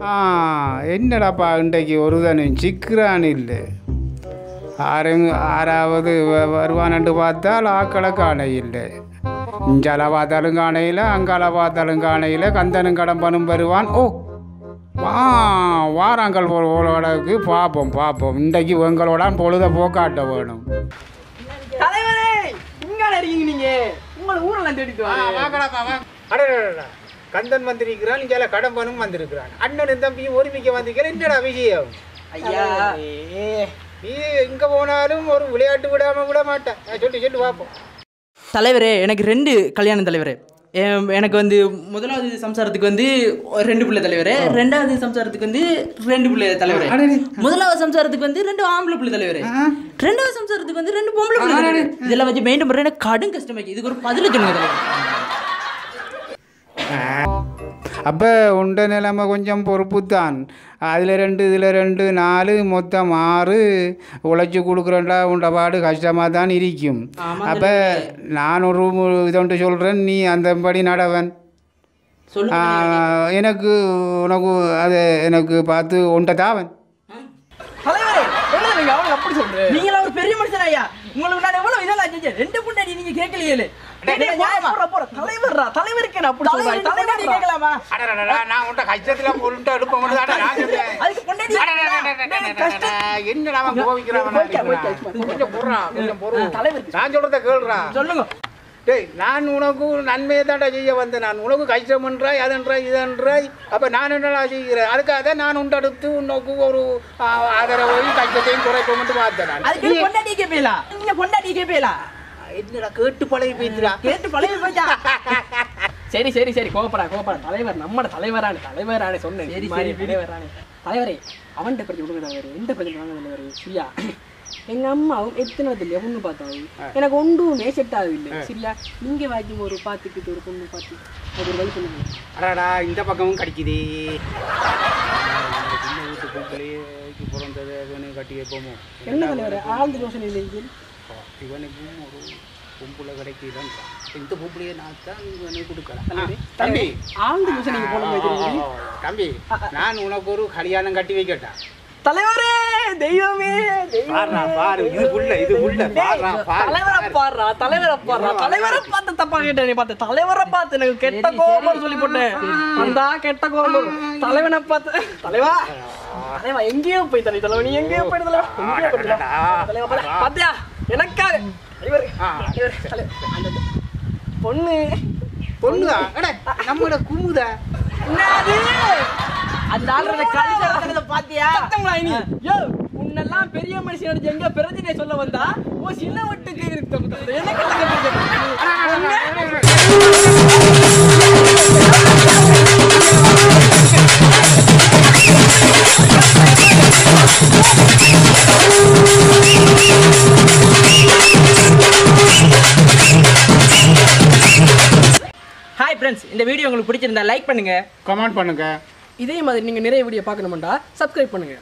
ஆ என்னடாப்பா இன்றைக்கு ஒருதனும் சிக்கிறான் இல்லை ஆறுங்க ஆறாவது வ- வருவானண்டு பார்த்தால் ஆக்களை காண இல்லை இஞ்சால பார்த்தாலும் காணையில் அங்கால பார்த்தாலும் காணையில் கந்தனும் கடம்பனும் வருவான் ஓ வா வாராங்கள் ஓலோடக்கு பார்ப்போம் பார்ப்போம் இன்றைக்கு உங்களோட பொழுத போக்காட்ட வேணும் தலைவரே இங்க இருக்கீங்க நீங்க உங்களை ஊரெல்லாம் தேடிட்டு வாங்க அடடடடா. கந்தன் வந்திருக்கிறான் இங்கே கடம்பனும் வந்திருக்கிறான் அண்ணனும் தம்பியும் ஒருமிக்க வந்திருக்கிறேன் என்னடா விஷயம் ஐயா நீ எங்க போனாலும் ஒரு விளையாட்டு விடாம விட மாட்டேன் நான் சொல்லி சொல்லி பார்ப்போம் தலைவரே எனக்கு ரெண்டு கல்யாணம் தலைவரே எம், எனக்கு வந்து முதலாவது சம்சாரத்துக்கு வந்து ரெண்டு பிள்ளை தலைவரே ரெண்டாவது சம்சாரத்துக்கு வந்து ரெண்டு பிள்ளை தலைவரே முதலாவது சம்சாரத்துக்கு வந்து ரெண்டு ஆம்பளை பிள்ளை தலைவரே ரெண்டாவது சம்சாரத்துக்கு வந்து ரெண்டு பொம்பளை பிள்ளை தலைவரே. இதெல்லாம் வச்சு மெயின்டைன் பண்ணுறது எனக்கு கடும் கஷ்டமாக்கி இதுக்கு ஒரு பதில் சொல்லுங்க தலைவரே அப்போ உண்ட நிலைமை கொஞ்சம் பொறுப்பு தான் அதில் ரெண்டு இதில் ரெண்டு நாலு மொத்தம் ஆறு உழைச்சி கொடுக்குறேன்டா உண்ட பாடு கஷ்டமாக தான் இருக்கும் அப்போ நான் ஒரு மு- இதொன்று சொல்கிறேன் நீ அந்தபடி நடவன் சொல்லுங்க ஆ, எனக்கு உனக்கு அது எனக்கு பார்த்து உண்ட தாவன் தலைவரே என்ன நீங்க அவங்க அப்படி சொல்றேன் நீங்களா ஒரு பெரிய மனுஷன் ஐயா உங்களுக்கு நான் எவ்வளவு இதெல்லாம் செஞ்சேன் ரெண்டு பொண்டாடி நீங்க கேட்கலையே போற போற தலைவர்ரா தலைவருக்கு நான் அப்படி சொல்றேன் தலைவர் நீ கேட்கலாமா நான் உண்ட கஷ்டத்தில் உருண்ட எடுப்ப அதுக்கு பொண்டாடி என்னடா நான் சொல்றத கேளுடா சொல்லுங்க டேய் நான் உனக்கு நன்மையை தான்டா செய்ய வந்தேன் நான் உனக்கு கஷ்டம் என்றாய் அதன்றாய் இதன்றாய் அப்போ நான் என்னடா செய்கிறேன் அதுக்காக தான் நான் உண்டெடுத்து உனக்கு ஒரு ஆ, ஆதரவையும் கஷ்டத்தையும் குறைப்போம்னு பார்த்தேன் நான் அதுக்கு பொண்டாடி கேட்பீங்களா நீங்க பொண்டாடி கேட்பீங்களா என்னடா கேட்டு பழகி பேசுறா கேட்டு பழைய போச்சா சரி சரி சரி கோபப்படா கோபப்படா தலைவர் நம்மட தலைவரானே தலைவரானே சொன்னேன் சரி, சரி சரி. சரி தலைவரானே தலைவரே அவன்கிட்ட பிரச்சனை விடுங்க தலைவர் எந்த பிரச்சனை வாங்க தலைவர் சரியா எங்க அம்மாவும் எத்தனை இல்லையா பொண்ணு பார்த்தாவும் எனக்கு ஒன்றுமே செட் ஆகவில்லை சரியா நீங்க வாய்க்கும் ஒரு பார்த்துக்கிட்டு ஒரு பொண்ணு பார்த்து அது ஒரு வழி பண்ணுங்க அடாடா இந்த பக்கமும் கடிக்குதே சின்ன வீட்டு பொங்கலைக்கு பிறந்தது இவனு கட்டி வைப்போமோ என்ன தலைவர் ஆழ்ந்த யோசனை இல்லை இது. இவனுக்கும் ஒரு பொம்புல கிடைக்குதான் இந்த பொம்பளையை நான் தான் இவனை கொடுக்கலாம் தம்பி ஆழ்ந்த யோசனை நீங்க போன மாதிரி தெரியுது. தம்பி நான் உனக்கு ஒரு கல்யாணம் கட்டி வைக்கட்டா தலைவரே தெய்வமே தெய்வம் பாருடா பாரு இது உள்ள இது உள்ள பாருடா பாரு தலைவரை பாடுறா தலைவரை பாடுறா தலைவரை பார்த்து தப்பா கேட்டேன் நீ பார்த்து தலைவரை பார்த்து எனக்கு கெட்ட கோபம் சொல்லி போட்டேன் அந்த கெட்ட கோபம் தலைவனை பார்த்து தலைவா தலைவா எங்கேயோ போய் தலை தலைவா நீ எங்கேயோ போயிட்டு தலைவா எங்கேயோ போயிட்டு தலைவா. தலைவா பாரு. பாத்தியா எனக்காக தலைவர் தலைவர், தலைவர். அந்த பொண்ணு பொண்ணுதா அட நம்மளோட குமுதா என்னது அந்த ஆளோட கல்யாணத்தை பாத்தியா சத்தங்களா இனி யோ உன்னெல்லாம் பெரிய மனுஷன் அடிச்சு எங்க பிரச்சனை சொல்ல வந்தா ஓ சின்ன வட்டுக்கு இருக்கு எனக்கு ஹாய் ஃப்ரெண்ட்ஸ் இந்த வீடியோ உங்களுக்கு பிடிச்சிருந்தா லைக் பண்ணுங்க கமெண்ட் பண்ணுங்க இதே மாதிரி நீங்க நிறைய வீடியோ பார்க்கணும்டா சப்ஸ்கிரைப் பண்ணுங்க